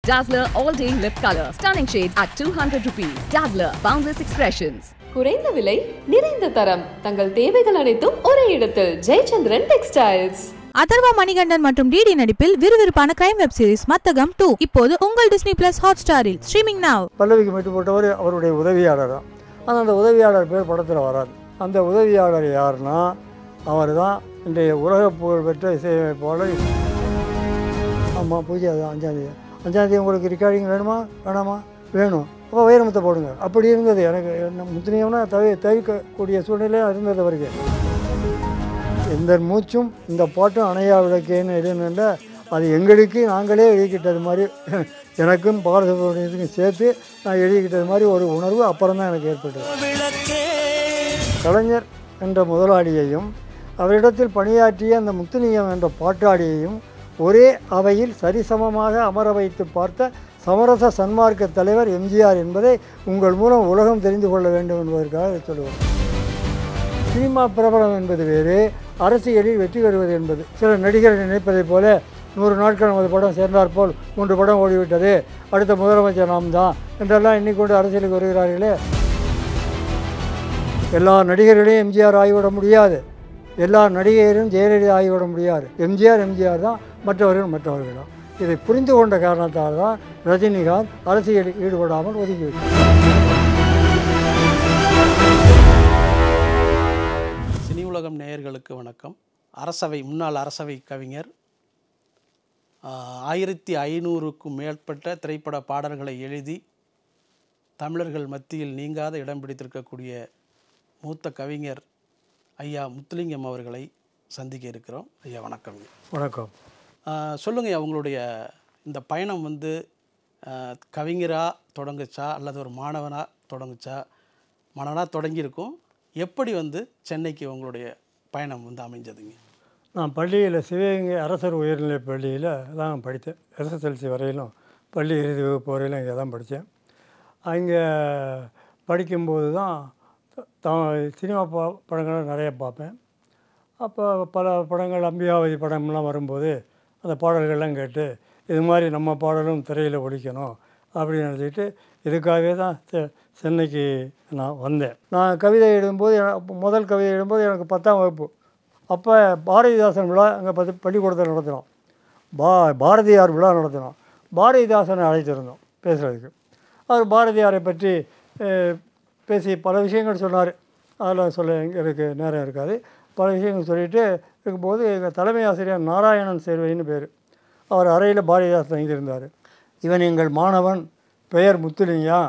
Dazzler All Day Lip Color. Stunning shades at 200 rupees. Dazzler Boundless Expressions. குறைந்த விலை நிறைந்த தரம் தங்கள் தேவைகள் அனைத்தும் ஒரே இடத்தில் ஜெயச்சந்திரன் டெக்ஸ்டைல்ஸ் அதர்வா மணிகண்டன் மற்றும் டிடி நடிப்பில் விறுவிறுப்பான crime web series Mathagam two இப்போது உங்கள் டிஸ்னி பிளஸ் ஹாட் ஸ்டாரில் ஸ்ட்ரீமிங் நாவ் பல்லவிக்கு மெட்டு போட்டவர் அவருடைய உதவியாளர் தான் ஆனால் அந்த உதவியாளர் பேர் படத்தில் வராது அந்த உதவியாளர் யாருன்னா அவர் தான் இன்றைய உலக புகழ்பெற்ற இசையமைப்பாளர் ஆமாம் பூஜை அது அஞ்சாந்தேதி அஞ்சாந்தேதி உங்களுக்கு ரெக்கார்டிங் வேணுமா வேணாமா வேணும் அப்போ வைரமுத்தை போடுங்க அப்படி இருந்தது எனக்கு என்ன முத்தினியம்னா தவி தவிர்க்கக்கூடிய சூழ்நிலை இருந்தது அவருக்கு எந்த மூச்சும் இந்த பாட்டும் அணையா விளக்கேன்னு எழுதுனில்ல அது எங்களுக்கு நாங்களே எழுதிக்கிட்டது மாதிரி எனக்கும் பாரதபுரத்துக்கும் சேர்த்து நான் எழுதிக்கிட்டது மாதிரி ஒரு உணர்வு அப்புறம் தான் எனக்கு ஏற்பட்டது கலைஞர் என்ற முதலாளியையும் அவரிடத்தில் பணியாற்றிய அந்த முத்துலிங்கம் என்ற பாட்டாளியையும் ஒரே அவையில் சரிசமமாக அமர வைத்து பார்த்த சமரச சன்மார்க்க தலைவர் எம்ஜிஆர் என்பதை உங்கள் மூலம் உலகம் தெரிந்து கொள்ள வேண்டும் என்பதற்காக இதை சொல்லுவோம் சினிமா பிரபலம் என்பது வேறு அரசியலில் வெற்றி பெறுவது என்பது சில நடிகர்கள் நினைப்பதைப் போல நூறு நாட்கள் நமது படம் சேர்ந்தார் போல் மூன்று படம் ஓடிவிட்டது அடுத்த முதலமைச்சர் நாம் தான் என்றெல்லாம் எண்ணிக்கொண்டு அரசியலுக்கு வருகிறார்களே எல்லா நடிகர்களையும் எம்ஜிஆர் ஆகிவிட முடியாது எல்லா நடிகையரும் ஜெயலலிதா ஆகிவிட முடியாது எம்ஜிஆர் எம்ஜிஆர் தான் மற்றவர்கள் மற்றவர்கள் தான் இதை புரிந்து கொண்ட காரணத்தால் தான் ரஜினிகாந்த் அரசியலில் ஈடுபடாமல் ஒதுக்கிவிட்டார் சினி உலகம் நேயர்களுக்கு வணக்கம் அரசவை முன்னாள் அரசவை கவிஞர் ஆஹ், ஆயிரத்தி ஐநூறுக்கும் மேற்பட்ட திரைப்பட பாடல்களை எழுதி தமிழர்கள் மத்தியில் நீங்காத இடம் பிடித்திருக்கக்கூடிய மூத்த கவிஞர் ஐயா முத்துலிங்கம் அவர்களை சந்திக்க இருக்கிறோம் ஐயா வணக்கம் வணக்கம் சொல்லுங்கள் உங்களுடைய இந்த பயணம் வந்து கவிஞராக தொடங்குச்சா அல்லது ஒரு மாணவனாக தொடங்குச்சா மாணவனாக தொடங்கியிருக்கும் எப்படி வந்து சென்னைக்கு உங்களுடைய பயணம் வந்து அமைஞ்சதுங்க நான் பள்ளியில் சிவகங்கை அரசர் உயர்நிலைப் பள்ளியில் தான் படித்தேன் எஸ்எஸ்எல்சி வரையிலும் பள்ளி இறுதி வகுப்பு வரையிலும் இங்கே தான் படித்தேன் அங்கே படிக்கும்போது தான் த சினிமா பா படங்களை நிறைய பார்ப்பேன் அப்போ பல படங்கள் அம்பியாவதி படம்லாம் வரும்போது அந்த பாடல்கள்லாம் கேட்டு இது மாதிரி நம்ம பாடலும் திரையில் ஒழிக்கணும் அப்படின்னு நினச்சிட்டு இதுக்காகவே தான் செ- சென்னைக்கு நான் வந்தேன் நான் கவிதை எழுதும்போது எனக்கு முதல் கவிதை எழுதும்போது எனக்கு பத்தாம் வகுப்பு அப்போ பாரதிதாசன் விழா அங்கே பத்து பள்ளிக்கூடத்தில் நடத்தினோம் பா பாரதியார் விழா நடத்தினோம் பாரதிதாசனை அழைத்திருந்தோம் பேசுகிறதுக்கு அவர் பாரதியாரை பற்றி அஹ், பேசி பல விஷயங்கள் சொன்னார் அதில் சொல்ல எனக்கு நேரம் இருக்காது பல விஷயங்கள் சொல்லிட்டு இருக்கும்போது எங்கள் தலைமை ஆசிரியர் நாராயணன் சேர்வைன்னு பேர் அவர் அறையில் பாரதிதாசன் தங்கியிருந்தார் இவன் எங்கள் மாணவன் பெயர் முத்துலிங்கா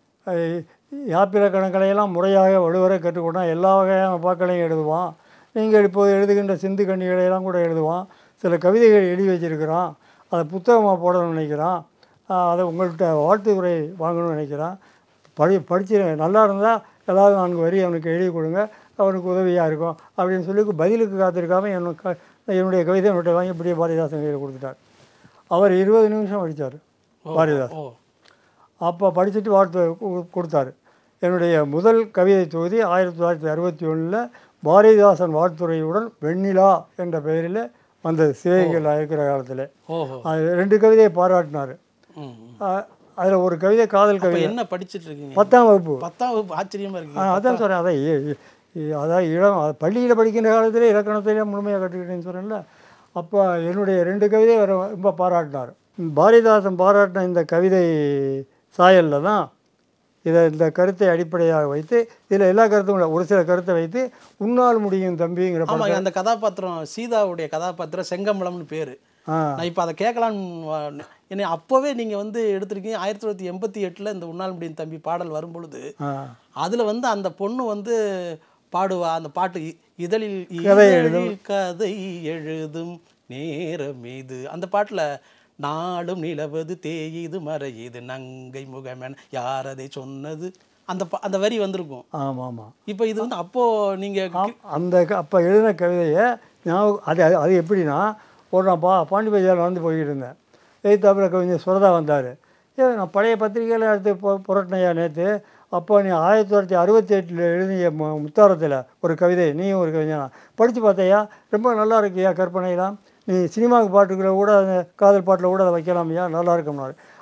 யாப்பிர கணக்களையெல்லாம் முறையாக வலுவரை கற்றுக்கொண்டான் எல்லா வகையான பாக்களையும் எழுதுவான் நீங்கள் இப்போது எழுதுகின்ற சிந்து கண்ணிகளையெல்லாம் கூட எழுதுவான் சில கவிதைகள் எழுதி வச்சிருக்கிறான் அதை புத்தகமாக போடணும்னு நினைக்கிறான் ஆஹ் அதை உங்கள்கிட்ட வாழ்த்துரை வாங்கணும்னு நினைக்கிறான் படி படிச்சு நல்லா இருந்தால் ஏதாவது நான்கு வரி அவனுக்கு எழுதி கொடுங்க அவனுக்கு உதவியாக இருக்கும் அப்படின்னு சொல்லி பதிலுக்கு காத்திருக்காம எனக்கு என்னுடைய கவிதை அவன்கிட்ட வாங்கி இப்படியே பாரதிதாசன் கையில் கொடுத்துட்டார் அவர் இருபது நிமிஷம் படித்தார் பாரதிதாசன் ஓ அப்போ படிச்சுட்டு வாழ்த்து கு- கொடுத்தாரு என்னுடைய முதல் கவிதை தொகுதி ஆயிரத்தி தொள்ளாயிரத்தி அறுபத்தி ஒன்றில் பாரதிதாசன் வாழ்த்துறையுடன் வெண்ணிலா என்ற பெயரில் வந்தது சிவகங்கையில் இருக்கிற காலத்தில் ஓஹோ அது ரெண்டு கவிதையை பாராட்டினார் ம் அதில் ஒரு கவிதை காதல் இப்போ கவிதை என்ன படிச்சிட்டு இருக்கீங்க பத்தாம் வகுப்பு பத்தாம் வகுப்பு ஆச்சரியமா ஆ, இருக்கு அதான் சொல்கிறேன் அதான் இ- இ- இ- அதான் இளம் அது பள்ளியில் படிக்கின்ற காலத்திலே இலக்கணத்திலே முழுமையாக கற்றுக்கிட்டேன்னு சொன்னேன்ல அப்போ என்னுடைய ரெண்டு கவிதை வர ரொம்ப பாராட்டினார் பாரதிதாசன் பாராட்டின இந்த கவிதை சாயலில் தான் இதை இந்த கருத்தை அடிப்படையாக வைத்து இதில் எல்லா கருத்தும் இல்லை ஒரு சில கருத்தை வைத்து உன்னால் முடியும் தம்பிங்கிற ஆமாங்க படத்தை அந்த கதாபாத்திரம் சீதாவுடைய கதாபாத்திரம் செங்கமலம்னு பேர் ஆ நான் இப்போ அதை கேட்கலான்னு என்னை அப்போவே நீங்கள் வந்து எடுத்திருக்கீங்க ஆயிரத்தி தொள்ளாயிரத்தி எண்பத்தி எட்டில் இந்த உன்னால் முடியும் தம்பி பாடல் வரும்பொழுது ஆ அதில் வந்து அந்த பொண்ணு வந்து பாடுவா அந்த பாட்டு இ- இதழில் கதை இதழில் கதை எழுதும் நேரம் இது அந்த பாட்டில் நாடும் நிலவது தேயுது மறையுது நங்கை முகமன் யார் அதை சொன்னது அந்த பா- அந்த வரி வந்திருக்கும் ஆமாம் ஆமாம் இப்போ இது வந்து அப்போது நீங்கள் ஆம், அந்த க- அப்போ எழுதின கவிதையை ஞாபகம் அது அது- அது எப்படின்னா ஒரு நான் பா பாண்டி பஜாரில் வந்து போய்கிட்டு இருந்தேன் எய்த்தாப்பில் கவிஞர் சுரதா வந்தார் ஏ நான் பழைய பத்திரிகையில் எடுத்து பொ புரட்டினையா நேற்று அப்போ நீ ஆயிரத்தி தொள்ளாயிரத்தி அறுபத்தி எட்டில் எழுதிய மு முத்தாரத்தில் ஒரு கவிதை நீயும் ஒரு கவிஞனா படித்து பார்த்தையா ரொம்ப நல்லா இருக்கியா கற்பனையெல்லாம் நீ சினிமாவுக்கு பாட்டுக்குள்ள கூட அந்த காதல் பாட்டில் கூட அதை வைக்கலாமையா நல்லா இருக்கும்னாரு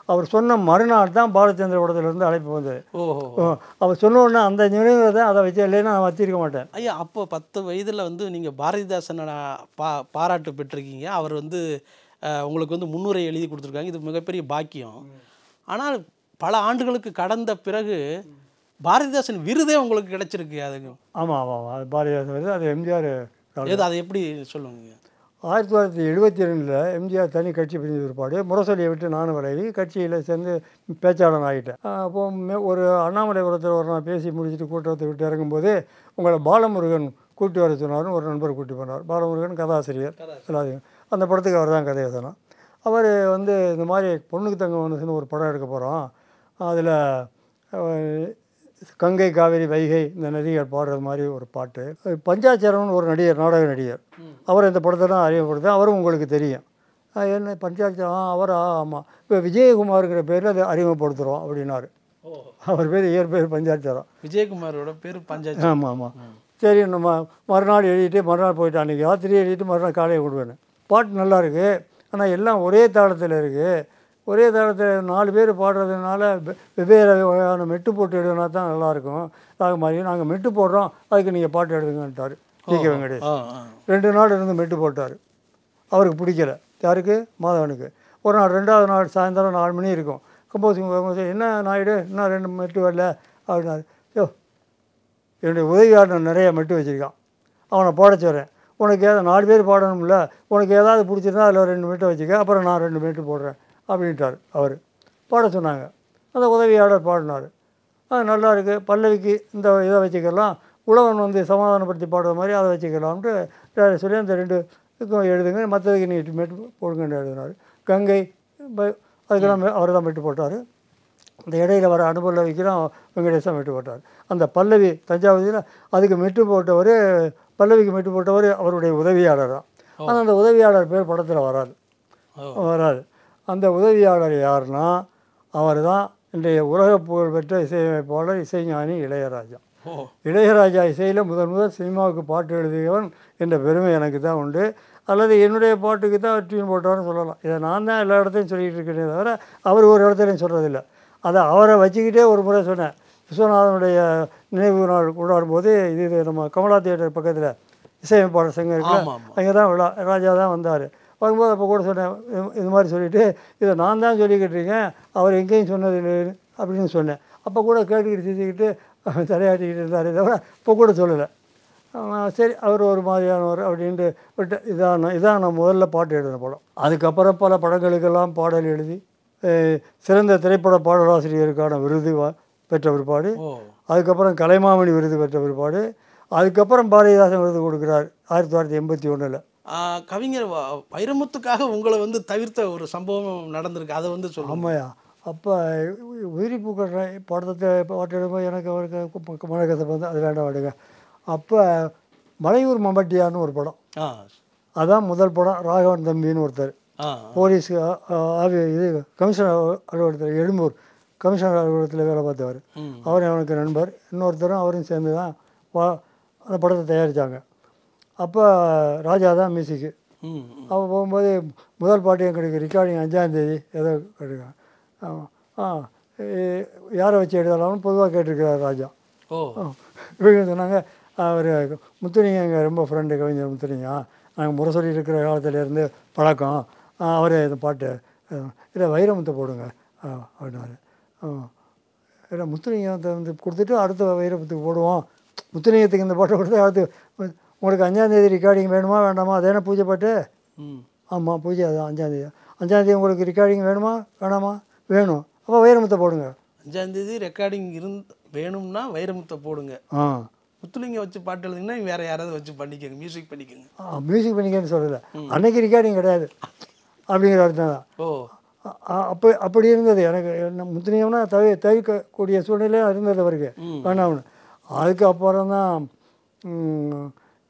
அவர் சொன்ன மறுநாள் தான் பாலச்சந்திர படத்துலேருந்து அழைப்பு வந்தது ஓஹோ ஓ, அவர் சொன்ன உடனே அந்த நினைவுகளை தான் அதை வச்சு இல்லைன்னா நான் வச்சிருக்க மாட்டேன் ஐயா அப்போ பத்து வயதில் வந்து நீங்கள் பாரதிதாசனை பா பாராட்டு பெற்றிருக்கீங்க அவர் வந்து அஹ், உங்களுக்கு வந்து முன்னுரை எழுதி கொடுத்துருக்காங்க இது மிகப்பெரிய பாக்கியம் ஆனால் பல ஆண்டுகளுக்கு கடந்த பிறகு பாரதிதாசன் விருதே உங்களுக்கு கிடைச்சிருக்கு அதுக்கு ஆமாம் ஆமாம் ஆமாம் அது பாரதிதாசன் வருது அது எம்ஜிஆர் ஏதோ அதை எப்படி சொல்லுங்க ஆயிரத்தி தொள்ளாயிரத்தி எழுபத்தி ரெண்டில் எம்ஜிஆர் தனி கட்சி பிரிஞ்ச பிற்பாடு முரசொலியை விட்டு நானும் விலகி கட்சியில் சேர்ந்து பேச்சாளன் ஆகிட்டேன் ஆஹ் அப்போ மே- ஒரு அண்ணாமலைபுரத்தில் ஒரு நாள் பேசி முடிச்சுட்டு கூட்டத்தை விட்டு இறங்கும்போது உங்களை பாலமுருகன் கூட்டி வர சொன்னார்னு ஒரு நண்பர் கூட்டி போனார் பாலமுருகன் கதாசிரியர் எல்லாத்தையும் அந்த படத்துக்கு அவர் தான் கதையை சொன்னார் அவர் வந்து இந்த மாதிரி பொண்ணுக்கு தங்க மனசுன்னு ஒரு படம் எடுக்க போகிறோம் அதில் கங்கை காவிரி வைகை இந்த நதிகள் பாடுறது மாதிரி ஒரு பாட்டு பஞ்சாச்சரம்னு ஒரு நடிகர் நாடக நடிகர் அவர் இந்த படத்தை தான் அறிமுகப்படுத்த அவரும் உங்களுக்கு தெரியும் ஆ, என்ன பஞ்சாச்சரம் ஆ அவரா ஆமாம் இப்போ விஜயகுமாருங்கிற பேரில் அதை அறிமுகப்படுத்துகிறோம் அப்படின்னாரு அவர் பேர் இயற்பெயர் பஞ்சாச்சரம் விஜயகுமாரோட பேர் பஞ்சாயத்து ஆமாம் ஆமாம் சரி நம்ம மறுநாள் எழுதிட்டு மறுநாள் போயிட்டு அன்றைக்கி ராத்திரி எழுதிட்டு மறுநாள் காலையில் கொடுவேன் பாட்டு நல்லா இருக்குது ஆனால் எல்லாம் ஒரே தாளத்தில் இருக்குது ஒரே தாளத்தில் நாலு பேர் பாடுறதுனால வெ- வெவ்வேறு வகையான மெட்டு போட்டு எழுதினா தான் நல்லாயிருக்கும் அது மாதிரி நாங்கள் மெட்டு போடுறோம் அதுக்கு நீங்கள் பாட்டு எழுதுங்கன்ட்டார் டி கே வெங்கடேஷ் ஆ ஆ ரெண்டு நாள் இருந்து மெட்டு போட்டார் அவருக்கு பிடிக்கல யாருக்கு மாதவனுக்கு ஒரு நாள் ரெண்டாவது நாள் சாயந்தரம் நாலு மணி இருக்கும் கம்போசிங் வரும்போது என்ன நாயுடு இன்னும் ரெண்டு மெட்டு வரல அப்படின்னாரு யோ என்னுடைய உதவியாளர் நிறைய மெட்டு வச்சுருக்கான் அவனை பாட சொல்கிறேன் உனக்கு ஏதாவது நாலு பேர் பாடணும்ல உனக்கு ஏதாவது பிடிச்சிருந்தா அதில் ரெண்டு மெட்டு வச்சுக்க அப்புறம் நான் ரெண்டு மெட்டு போடுறேன் அப்படின்ட்டார் அவர் பாட சொன்னாங்க அந்த உதவியாளர் பாடினார் அது நல்லா இருக்குது பல்லவிக்கு இந்த இதை வச்சுக்கலாம் உழவன் வந்து சமாதானப்படுத்தி பாடுற மாதிரி அதை வச்சுக்கலாம்ட்டு ட- சொல்லி அந்த ரெண்டு இதுக்கும் எழுதுங்க மற்றதுக்கு நீ மெட்டு போடுங்கன்னு எழுதினார் கங்கை ப- அதுக்கெல்லாம் அவர் தான் மெட்டு போட்டார் அந்த இடையில வர அனுபவில் வைக்கிறோம் வெங்கடேசன் மெட்டு போட்டார் அந்த பல்லவி தஞ்சாவூரில் அதுக்கு மெட்டு போட்டவர் பல்லவிக்கு மெட்டு போட்டவர் அவருடைய உதவியாளர் தான் ஆனால் அந்த உதவியாளர் பேர் படத்தில் வராது வராது அந்த உதவியாளர் யாருன்னா அவர் தான் இன்றைய உலக புகழ்பெற்ற இசையமைப்பாளர் இசைஞானி இளையராஜா ஓ இளையராஜா இசையில் முதன் முதல் சினிமாவுக்கு பாட்டு எழுதியவன் என்ற பெருமை எனக்கு தான் உண்டு அல்லது என்னுடைய பாட்டுக்கு தான் டியூன் போட்டார்னு சொல்லலாம் இதை நான் தான் எல்லா இடத்தையும் சொல்லிகிட்டு இருக்கேனே தவிர அவர் ஒரு இடத்துலையும் சொல்கிறதில்ல அதை அவரை வச்சுக்கிட்டே ஒரு முறை சொன்னேன் விஸ்வநாதனுடைய நினைவு நாள் கொண்டாடும்போது இது இது நம்ம கமலா தியேட்டர் பக்கத்தில் இசையமைப்பாளர் சங்கம் இருக்குல்ல ஆமா, ஆமா. அங்கே தான் விழா ராஜா தான் வந்தார் வரும்போது அப்போ கூட சொன்னேன் இது- இது மாதிரி சொல்லிவிட்டு இதை நான் தான் சொல்லிக்கிட்டு இருக்கேன் அவர் எங்கேயும் சொன்னது இல்லை அப்படின்னு சொன்னேன் அப்போ கூட கேட்டுக்கிட்டு சிரிச்சுக்கிட்டு தலையாட்டிக்கிட்டு இருந்தார் தவிர இப்போ கூட சொல்லலை ஆஹ் சரி அவர் ஒரு மாதிரியானவர் அப்படின்ட்டு விட்டு இதான் நான் இதான் நான் முதல்ல பாட்டு எழுதின படம் அதுக்கப்புறம் பல படங்களுக்கெல்லாம் பாடல் எழுதி அஹ் சிறந்த திரைப்பட பாடலாசிரியருக்கான விருது வா- பெற்ற பிற்பாடு ஓ அதுக்கப்புறம் கலைமாமணி விருது பெற்ற பிற்பாடு அதுக்கப்புறம் பாரதிதாசன் விருது கொடுக்குறார் ஆயிரத்தி தொள்ளாயிரத்தி எண்பத்தி ஒன்றில் ஆ, கவிஞர் வ- வைரமுத்துக்காக உங்களை வந்து தவிர்த்த ஒரு சம்பவம் நடந்திருக்கு அதை வந்து சொல்லுங்க ஆமாயா அப்போ உயிரி பூக்கள் படத்தை பாட்டு எடுக்கும்போது எனக்கு அவருக்கு மனக்கசப்பு வந்து அது வேண்டாம் விடுங்க அப்போ மலையூர் மம்பட்டியான்னு ஒரு படம் ஆ அதான் முதல் படம் ராகவன் தம்பின்னு ஒருத்தர் ஆ போலீஸ் அ- அ- ஆவி இது கமிஷனர் அலுவலகத்தில் எழும்பூர் கமிஷனர் அலுவலகத்தில் வேலை பார்த்தவர் ம். அவர் எனக்கு நண்பர் இன்னொருத்தரும் அவரும் சேர்ந்து தான் வா அந்த படத்தை தயாரித்தாங்க அப்போ ராஜா தான் மியூசிக்கு ம் ம். அப்போ போகும்போது முதல் பாட்டு எங்களுக்கு ரெக்கார்டிங் அஞ்சாந்தேதி ஏதோ கிடைக்கும் ஆமாம் ஆ எ- யாரை வச்சு எழுதலாம்னு பொதுவாக கேட்டிருக்கிறார் ராஜா ஓ ஆ, இவங்க சொன்னாங்க அவர் முத்துலிங்க எங்கள் ரொம்ப ஃப்ரெண்டு கவிஞர் முத்துலிங்க நாங்கள் முரசொலி இருக்கிற காலத்துலேருந்து பழக்கம் அவர் இந்த பாட்டு இல்லை வைரமுத்தை போடுங்க ஆ, அப்படின்னாரு ஆ, இல்லை முத்துலிங்கத்தை வந்து கொடுத்துட்டு அடுத்த வைரமுத்துக்கு போடுவோம் முத்துலிங்கத்துக்கு இந்த பாட்டை கொடுத்து அடுத்து உங்களுக்கு அஞ்சாந்தேதி ரெக்கார்டிங் வேணுமா வேண்டாமா அதே பூஜை பாட்டு ம் ஆமாம் பூஜை அதான் அஞ்சாந்தேதி அஞ்சாந்தேதி உங்களுக்கு ரெக்கார்டிங் வேணுமா வேணாமா வேணும் அப்போ வைரமுத்தை போடுங்க அஞ்சாந்தேதி ரெக்கார்டிங் இருந்து வேணும்னா வைரமுத்தை போடுங்க ஆ முத்துலிங்க வச்சு பாட்டு எழுதுங்கன்னா வேற யாராவது வச்சு பண்ணிக்கோங்க மியூசிக் பண்ணிக்கோங்க மியூசிக் பண்ணிக்கன்னு சொல்லலை அன்னைக்கு ரெக்கார்டிங் கிடையாது அப்படிங்கிற அர்த்தம் தான் ஓ அ- அ- அப்போ அப்படி இருந்தது எனக்கு என்ன முத்துனியம்னா தவி தவிர்க்கக்கூடிய சூழ்நிலை இருந்தது அவருக்கு வேணாம்னு அதுக்கு அப்புறம் தான் ம்,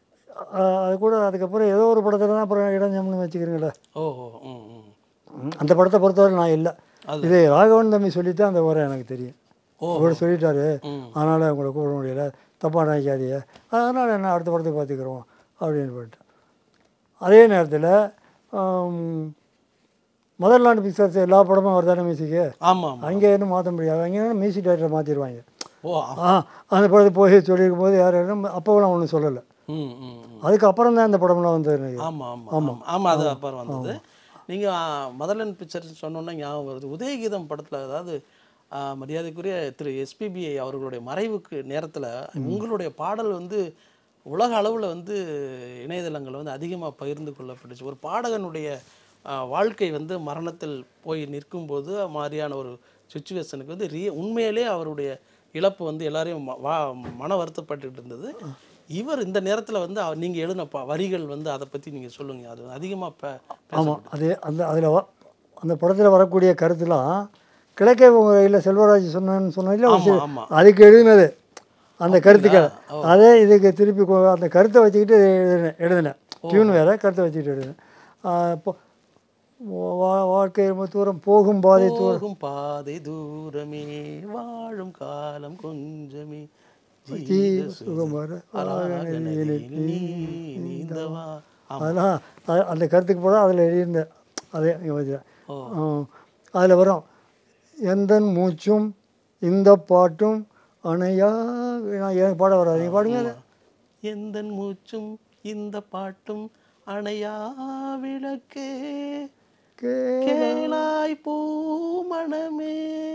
அ- அது கூட அதுக்கப்புறம் ஏதோ ஒரு படத்தில் தான் அப்புறம் இடைஞ்சம்னு வச்சுக்கிறீங்களே ஓ ஓ ம் ம் ம், அந்த படத்தை பொறுத்தவரை நான் இல்லை அது. இது ராகவன் தம்பி சொல்லித்தான் அந்த உரை எனக்கு தெரியும் ஓ. அவர் சொல்லிட்டாரு ம். அதனால் உங்களை கூப்பிட முடியல தப்பாக நினைக்காதீங்க அதனால் என்ன அடுத்த படத்தை பார்த்துக்கிறோம் அப்படின்னு போயிட்டேன் அதே நேரத்தில் மதர்லாண்டு பிக்சர்ஸ் எல்லா படமும் அவர் தானே மியூசிக்கு ஆமாம் ஆமாம் அங்கே இன்னும் மாற்ற முடியாது அங்கே மியூசிக் டைரக்டர் மாற்றிடுவாங்க ஓ ஆ. ஆ அந்த படத்தை போய் சொல்லியிருக்கும் போது யார் அப்போவும் ஒன்றும் சொல்லலை ம் ம் ம். அதுக்கப்புறம் தான் இந்த படம்லாம் வந்தது எனக்கு ஆமாம் ஆமாம் ஆமாம் ஆமாம் அது அப்புறம் வந்தது நீங்கள் மதர்லன் பிக்சர்ஸ் சொன்னோன்னா ஞாபகம் வருது உதயகீதம் படத்தில் அதாவது ஆ, மரியாதைக்குரிய திரு எஸ்பிபிஐ அவர்களுடைய மறைவுக்கு நேரத்தில் உங்களுடைய பாடல் வந்து உலக அளவில் வந்து இணையதளங்கள் வந்து அதிகமாக பகிர்ந்து கொள்ளப்பட்டுச்சு ஒரு பாடகனுடைய ஆ, வாழ்க்கை வந்து மரணத்தில் போய் நிற்கும்போது மாதிரியான ஒரு சுச்சுவேஷனுக்கு வந்து ரிய உண்மையிலே அவருடைய இழப்பு வந்து எல்லாரையும் ம- வா மன வருத்தப்பட்டுட்டு இருந்தது இவர் இந்த நேரத்தில் வந்து அவர் நீங்கள் எழுதின ப வரிகள் வந்து அதை பற்றி நீங்கள் சொல்லுங்கள் அது அதிகமாக ப ஆமாம் அது அந்த அதில் அந்த படத்தில் வரக்கூடிய கருத்துலாம் கிழக்கே இல்லை செல்வராஜ் சொன்னேன்னு சொன்னதில்ல ஆமா, ஆமா. அதுக்கு எழுதினது அந்த கருத்துக்கள் அதே இதுக்கு திருப்பி கொ- அந்த கருத்தை வச்சுக்கிட்டு எழுதினேன் எழுதினேன் டியூன் வேறு கருத்தை வச்சுக்கிட்டு எழுதினேன் ஆ, இப்போ வா- வாழ்க்கை ரொம்ப தூரம் போகும் பாதை தூரம் போகும் பாதை தூரமே வாழும் காலம் கொஞ்சமே ஜீ ஜீவ சுகம் வர அராத நதியில் நீ நீந்தவா ஆமா. அதெல்லாம் அ- அந்த கருத்துக்கு போல அதில் எழுதியிருந்தேன் அதே இங்க வச்சுருக்கேன் அதில் வரும் எந்த மூச்சும் இந்த பாட்டும் அணையா நான் எனக்கு பாட வராது நீங்கள் பாடுங்க அதை எந்தன் மூச்சும் இந்த பாட்டும் அணையா விளக்கே கே கேளாய் பூமணமே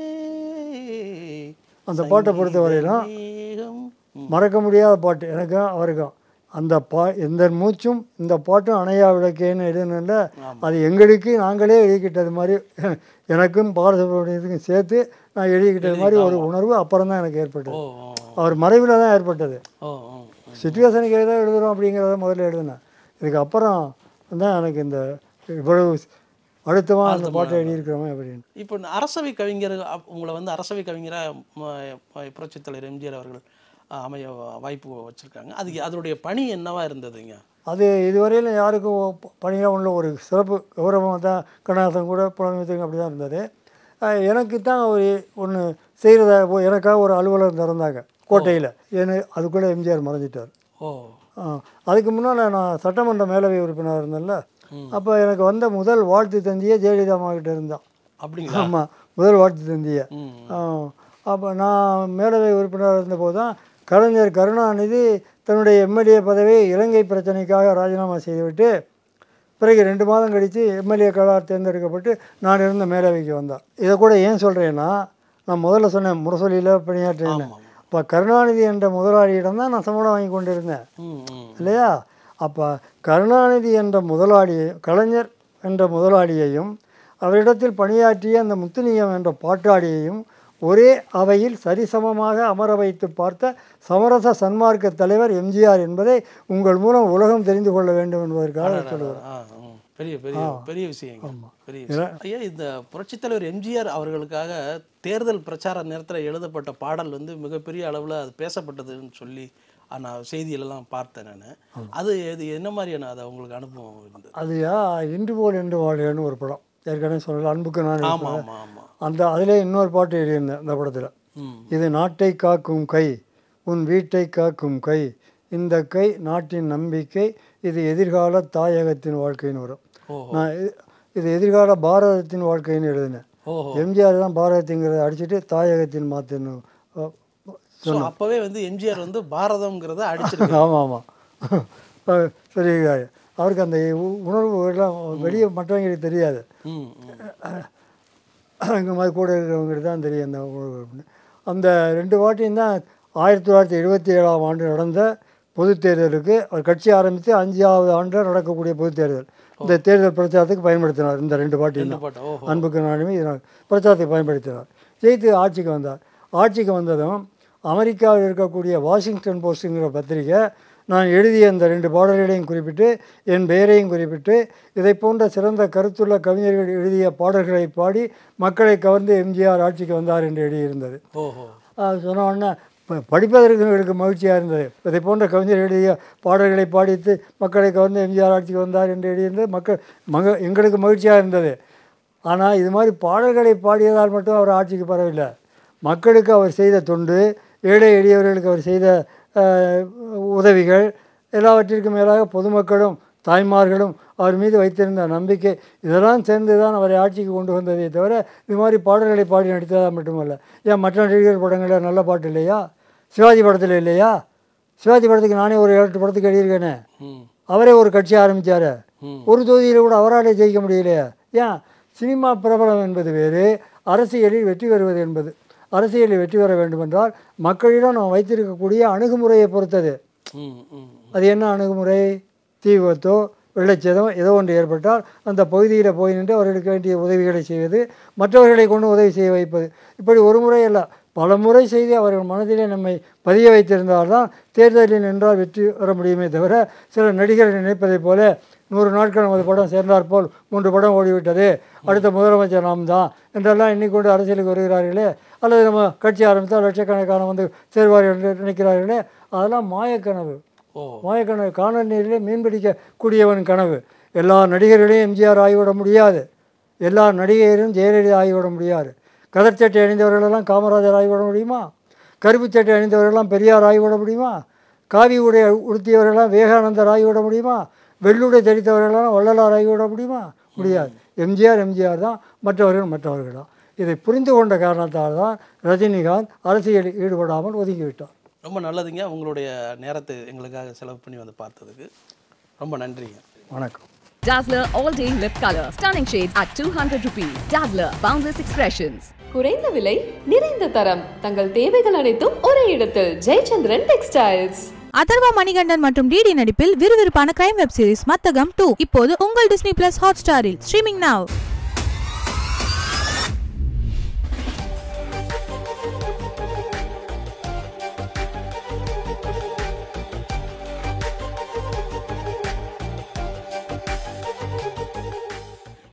அந்த பாட்டை பொறுத்த வரையிலும் மேகம் மறக்க முடியாத பாட்டு எனக்கும் அவருக்கும் அந்த பா எந்த மூச்சும் இந்த பாட்டும் அணையா விளக்கேன்னு எழுதுனல அது எங்களுக்கு நாங்களே எழுதிக்கிட்டது மாதிரி எனக்கும் பாலசுப்ரமணியத்துக்கும் சேர்த்து நான் எழுதிக்கிட்டது மாதிரி ஒரு உணர்வு அப்புறம் தான் எனக்கு ஏற்பட்டது ஓ ஓ அவர் மறைவில் தான் ஏற்பட்டது ஓ ஓ சுச்சுவேஷனுக்கு எதாவது எழுதுகிறோம் அப்படிங்கிறத முதல்ல எழுதினேன் இதுக்கு அப்புறம் தான் எனக்கு இந்த இவ்வளவு அழுத்தமாக அந்த பாட்டை எழுதியிருக்கிறோமே அப்படின்னு இப்போ இந்த அரசவை கவிஞர் அப்- உங்களை வந்து அரசவை கவிஞராக புரட்சித் தலைவர் எம்ஜிஆர் அவர்கள் அஹ், அமைய வாய்ப்பு வச்சுருக்காங்க அது அதனுடைய பணி என்னவா இருந்ததுங்க அது இதுவரையிலும் யாருக்கும் ப- பணியாக உள்ள ஒரு சிறப்பு கௌரவமாக தான் கண்ணாசன் கூட புலமைத்துக்கு அப்படி தான் இருந்தது அஹ் எனக்கு தான் ஒரு ஒன்று செய்கிறதா போய் எனக்காக ஒரு அலுவலகம் திறந்தாங்க கோட்டையில் ஏன்னு அதுக்குள்ளே எம்ஜிஆர் மறைஞ்சிட்டார் ஓ ஆ, அதுக்கு முன்னால் நான் சட்டமன்ற மேலவை உறுப்பினர் இருந்தேன்ல அப்போ எனக்கு வந்த முதல் வாழ்த்து தந்தியே ஜெயலலிதா அம்மா கிட்ட இருந்தான் அப்படிங்களா ஆமாம் முதல் வாழ்த்து தந்தியை ம் அப்போ நான் மேலவை உறுப்பினராக இருந்தபோது தான் கலைஞர் கருணாநிதி தன்னுடைய எம்எல்ஏ பதவியை இலங்கை பிரச்சனைக்காக ராஜினாமா செய்துவிட்டு பிறகு ரெண்டு மாதம் கழித்து எம்எல்ஏக்களால் தேர்ந்தெடுக்கப்பட்டு நான் இருந்த மேலவைக்கு வந்தேன் இதை கூட ஏன் சொல்கிறேன்னா நான் முதல்ல சொன்னேன் முரசொலியில் பணியாற்றினேன் அப்போ கருணாநிதி என்ற முதலாளியிடம் தான் நான் சம்பளம் வாங்கி கொண்டிருந்தேன் ம் ம் இல்லையா அப்போ கருணாநிதி என்ற முதலாளி கலைஞர் என்ற முதலாளியையும் அவரிடத்தில் பணியாற்றிய அந்த முத்துலிங்கம் என்ற பாட்டாளியையும் ஒரே அவையில் சரிசமமாக அமர வைத்து பார்த்த சமரச சன்மார்க்க தலைவர் எம்ஜிஆர் என்பதை உங்கள் மூலம் உலகம் தெரிந்து கொள்ள வேண்டும் என்பதற்காக சொல்லுவேன் ஆ, ம். பெரிய பெரிய பெரிய விஷயங்க பெரிய விஷயம் ஐயா இந்த புரட்சித் தலைவர் எம்ஜிஆர் அவர்களுக்காக தேர்தல் பிரச்சார நேரத்தில் எழுதப்பட்ட பாடல் வந்து மிகப்பெரிய அளவில் அது பேசப்பட்டதுன்னு சொல்லி ஆ, நான் செய்தியிலலாம் பார்த்தேன் நான் அது இது என்ன மாதிரியான அது உங்களுக்கு அனுபவம் இருந்தது அதுயா இன்று போல் என்று வாழ்கன்னு ஒரு படம் ஏற்கனவே சொல்லல அன்புக்கு நான் ஆமாம் இருப்பேன். ஆமாம் ஆமாம் அந்த அதிலே இன்னொரு பாட்டு எழுதியிருந்தேன் அந்த படத்தில் ம் இது நாட்டை காக்கும் கை உன் வீட்டை காக்கும் கை இந்த கை நாட்டின் நம்பிக்கை இது எதிர்கால தாயகத்தின் வாழ்க்கைன்னு வரும் ஓஹோ. நான் இது- இது எதிர்கால பாரதத்தின் வாழ்க்கைன்னு எழுதினேன் ஓஹோ எம்ஜிஆர் தான் பாரதத்திங்கிறத அடிச்சுட்டு தாயகத்தின் மாற்றுன்னு ஸோ அப்போவே வந்து எம்ஜிஆர் வந்து பாரதம்ங்கிறத அடிச்சிருக்கு ஆமாம் ஆமாம் சரி அவருக்கு அந்த உ- உணர்வு எல்லாம் வெளியே மற்றவங்களுக்கு தெரியாது ம் ம். இந்த மாதிரி கூட இருக்கிறவங்களுக்கு தான் தெரியும் அந்த உணர்வு அப்படின்னு. அந்த ரெண்டு வாட்டியும் தான் ஆயிரத்தி தொள்ளாயிரத்தி எழுபத்தி ஏழாம் ஆண்டு நடந்த பொதுத் தேர்தலுக்கு அவர் கட்சி ஆரம்பித்து அஞ்சாவது ஆண்டு நடக்கக்கூடிய பொதுத் தேர்தல் இந்த தேர்தல் பிரச்சாரத்துக்கு பயன்படுத்தினார் இந்த ரெண்டு பாட்டியும் இந்த தான். பாட்டு ஓஹோ அன்புக்கு நாடுமே இதனால் பிரச்சாரத்துக்கு பயன்படுத்தினார் ஜெயித்து ஆட்சிக்கு வந்தார் ஆட்சிக்கு வந்ததும் அமெரிக்காவில் இருக்கக்கூடிய வாஷிங்டன் போஸ்ட்டுங்கிற பத்திரிகை நான் எழுதிய இந்த ரெண்டு பாடல்களையும் குறிப்பிட்டு என் பெயரையும் குறிப்பிட்டு இதை போன்ற சிறந்த கருத்துள்ள கவிஞர்கள் எழுதிய பாடல்களை பாடி மக்களை கவர்ந்து எம்ஜிஆர் ஆட்சிக்கு வந்தார் என்று எழுதியிருந்தது ஓஹோ அது சொன்ன உடனே ப- படிப்பதற்கு எங்களுக்கு மகிழ்ச்சியாக இருந்தது இதை போன்ற கவிஞர் எழுதிய பாடல்களை பாடித்து மக்களை கவர்ந்து எம்ஜிஆர் ஆட்சிக்கு வந்தார் என்று எழுதியிருந்தது மக்கள் மக எங்களுக்கு மகிழ்ச்சியாக இருந்தது ஆனால் இது மாதிரி பாடல்களை பாடியதால் மட்டும் அவர் ஆட்சிக்கு பரவில்லை மக்களுக்கு அவர் செய்த தொண்டு ஏழை எளியவர்களுக்கு அவர் செய்த அஹ், உதவிகள் எல்லாவற்றிற்கும் மேலாக பொதுமக்களும் தாய்மார்களும் அவர் மீது வைத்திருந்த நம்பிக்கை இதெல்லாம் சேர்ந்து தான் அவரை ஆட்சிக்கு கொண்டு வந்ததே தவிர இது மாதிரி பாடல்களை பாடி நடித்ததாக மட்டுமல்ல ஏன் மற்ற நடிகர் படங்களில் நல்ல பாட்டு இல்லையா சிவாஜி படத்தில் இல்லையா சிவாஜி படத்துக்கு நானே ஒரு ஏழு படத்துக்கு எழுதியிருக்கேனே ம் அவரே ஒரு கட்சி ஆரம்பித்தார் ம். ஒரு தொகுதியில் கூட அவராலே ஜெயிக்க முடியலையா ஏன் சினிமா பிரபலம் என்பது வேறு அரசியலில் வெற்றி பெறுவது என்பது அரசியலில் வெற்றி பெற வேண்டுமென்றால் மக்களிடம் நாம் வைத்திருக்கக்கூடிய அணுகுமுறையை பொறுத்தது ம் ம் அது என்ன அணுகுமுறை தீ விபத்தோ வெள்ளச்சேதம் ஏதோ ஒன்று ஏற்பட்டால் அந்த பகுதியில் போய் நின்று அவர்களுக்கு வேண்டிய உதவிகளை செய்வது மற்றவர்களை கொண்டு உதவி செய்ய வைப்பது இப்படி ஒரு முறை அல்ல பல முறை செய்து அவர்கள் மனதிலே நம்மை பதிய வைத்திருந்தால்தான் தேர்தலில் நின்றால் வெற்றி பெற முடியுமே தவிர சில நடிகர்கள் நினைப்பதைப் போல நூறு நாட்கள் நமது படம் சேர்ந்தாற் போல் மூன்று படம் ஓடிவிட்டது அடுத்த முதலமைச்சர் நாம் தான் என்றெல்லாம் எண்ணிக்கொண்டு அரசியலுக்கு வருகிறார்களே அல்லது நம்ம கட்சி ஆரம்பித்தால் லட்சக்கணக்கான வந்து சேர்வார்கள் என்று நினைக்கிறார்களே அதெல்லாம் மாயக்கனவு ஓ மாயக்கனவு காணல் நீரிலே மீன் பிடிக்கக்கூடியவன் கனவு எல்லா நடிகர்களையும் எம்ஜிஆர் ஆகிவிட முடியாது எல்லா நடிகையரும் ஜெயலலிதா ஆகிவிட முடியாது கதர் சட்டை அணிந்தவர்களெல்லாம் காமராஜர் ஆகிவிட முடியுமா கருப்பு சட்டை அணிந்தவர்களெல்லாம் பெரியார் ஆகிவிட முடியுமா காவி உடை உடுத்தியவர்களெல்லாம் விவேகானந்தர் ஆகிவிட முடியுமா வெள்ளுடை தரித்தவர்களெல்லாம் வள்ளலார் ஆகிவிட முடியுமா முடியாது எம்ஜிஆர் எம்ஜிஆர் தான் மற்றவர்கள் மற்றவர்கள் தான் இதை புரிந்து கொண்ட காரணத்தால் தான் ரஜினிகாந்த் அரசியலில் ஈடுபடாமல் ஒதுங்கிவிட்டார் ரொம்ப நல்லதுங்க உங்களுடைய நேரத்தை எங்களுக்காக செலவு பண்ணி வந்து பார்த்ததுக்கு ரொம்ப நன்றிங்க வணக்கம் Dazzler All Day Lip Color. Stunning shades at 200 rupees. Dazzler Boundless Expressions. குறைந்த விலை நிறைந்த தரம் தங்கள் தேவைகள் அனைத்தும் ஒரே இடத்தில் ஜெயச்சந்திரன் டெக்ஸ்டைல்ஸ் அதர்வா மணிகண்டன் மற்றும் டிடி நடிப்பில் விறுவிறுப்பான crime web series Mathagam two இப்போது உங்கள் டிஸ்னி பிளஸ் ஹாட் ஸ்டாரில் ஸ்ட்ரீமிங் நாவ்